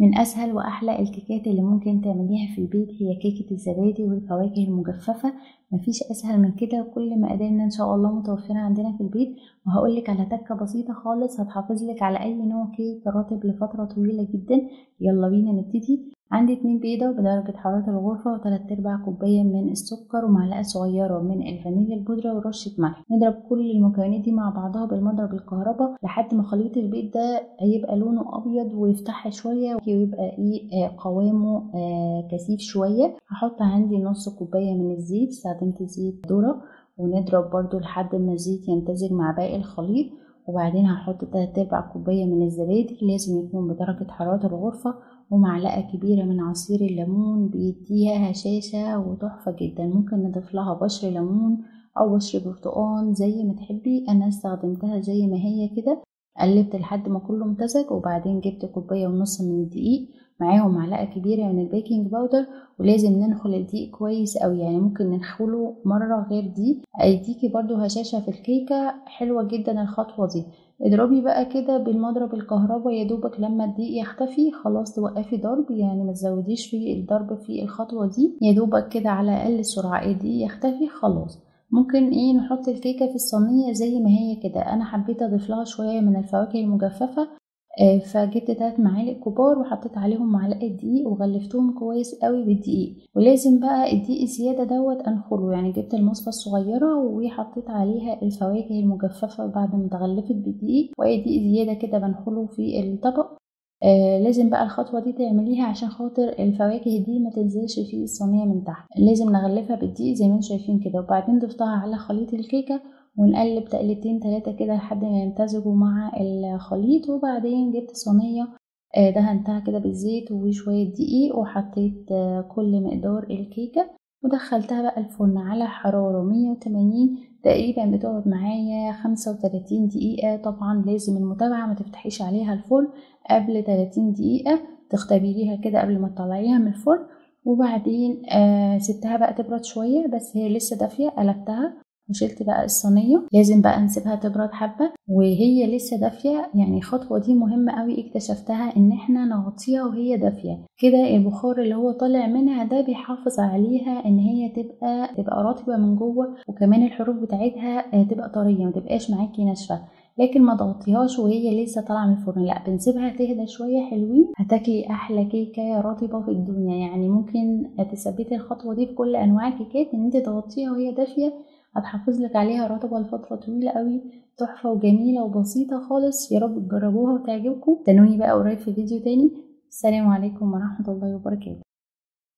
من اسهل واحلى الكيكات اللي ممكن تعمليها في البيت هي كيكه الزبادي والفواكه المجففه مفيش اسهل من كده كل ما قدرنا ان شاء الله متوفره عندنا في البيت وهقولك على تكه بسيطه خالص هتحافظ لك على اي نوع كيك راتب لفتره طويله جدا يلا بينا نبتدي عندي اتنين بيضة بدرجة حرارة الغرفة وتلات ارباع كوباية من السكر ومعلقة صغيرة من الفانيليا البودرة ورشة ملح نضرب كل المكونات دي مع بعضها بالمضرب الكهرباء لحد ما خليط البيض ده هيبقى لونه ابيض ويفتح شوية ويبقى ايه آه قوامه آه كثيف شوية هحط عندي نص كوباية من الزيت استخدمت زيت ذرة ونضرب برضو لحد ما الزيت يمتزج مع باقي الخليط وبعدين هحط تلات ارباع كوباية من الزبادي لازم يكون بدرجة حرارة الغرفة ومعلقة كبيرة من عصير الليمون بيديها هشاشة وتحفة جدا ممكن نضيف لها بشر ليمون أو بشر برتقان زي ما تحبي أنا استخدمتها زي ما هي كده قلبت لحد ما كله امتزج وبعدين جبت كوباية ونص من الدقيق معاهم معلقة كبيرة من البيكنج باودر ولازم ننخل الدقيق كويس أوي يعني ممكن ننخله مرة غير دي هيديكي برضو هشاشة في الكيكة حلوة جدا الخطوة دي اضربي بقى كده بالمضرب الكهرباء يا دوبك لما الدقيق يختفي خلاص توقفي ضرب يعني ما تزوديش في الضرب في الخطوة دي يا دوبك كده على أقل سرعة الدقيق يختفي خلاص ممكن ايه نحط الكيكة في الصينية زي ما هي كده انا حبيت اضيف لها شوية من الفواكه المجففة آه فجبت تلات معالق كبار وحطيت عليهم معلقة دقيق وغلفتهم كويس قوي بالدقيق ولازم بقى الدقيق الزيادة دوت انخله يعني جبت المصفى الصغيرة وحطيت عليها الفواكه المجففة بعد ما اتغلفت بالدقيق واي دقيق زيادة كده بنخله في الطبق آه لازم بقى الخطوة دي تعمليها عشان خاطر الفواكه دي ما تنزلش في الصينية من تحت لازم نغلفها بالدقيق زي ما انتم شايفين كده وبعدين ضفتها على خليط الكيكة ونقلب تقلبتين تلاتة كده لحد ما يمتزجوا مع الخليط وبعدين جبت صينية آه دهنتها كده بالزيت وشوية دقيق وحطيت آه كل مقدار الكيكة ودخلتها بقى الفرن على حرارة مية وتمانين تقريبا بتقعد معايا خمسة وتلاتين دقيقة طبعا لازم المتابعة ما تفتحيش عليها الفرن قبل تلاتين دقيقة تختبريها كده قبل ما تطلعيها من الفرن وبعدين آه سبتها بقى تبرد شوية بس هي لسه دافية قلبتها وشلت بقى الصينية لازم بقى نسيبها تبرد حبة وهي لسه دافية يعني الخطوة دي مهمة قوي اكتشفتها ان احنا نغطيها وهي دافية كده البخار اللي هو طالع منها ده بيحافظ عليها ان هي تبقى تبقى رطبة من جوه وكمان الحروف بتاعتها تبقى طرية ما تبقاش معاكي ناشفة لكن ما تغطيهاش وهي لسه طالعه من الفرن لا بنسيبها تهدى شويه حلوين هتاكلي احلى كيكه رطبه في الدنيا يعني ممكن تثبتي الخطوه دي في كل انواع الكيكات ان انت تغطيها وهي دافيه هتحافظ لك عليها رطبة لفترة طويلة قوي تحفة وجميلة وبسيطة خالص يا رب تجربوها وتعجبكم استنوني بقى قريب في فيديو تاني السلام عليكم ورحمة الله وبركاته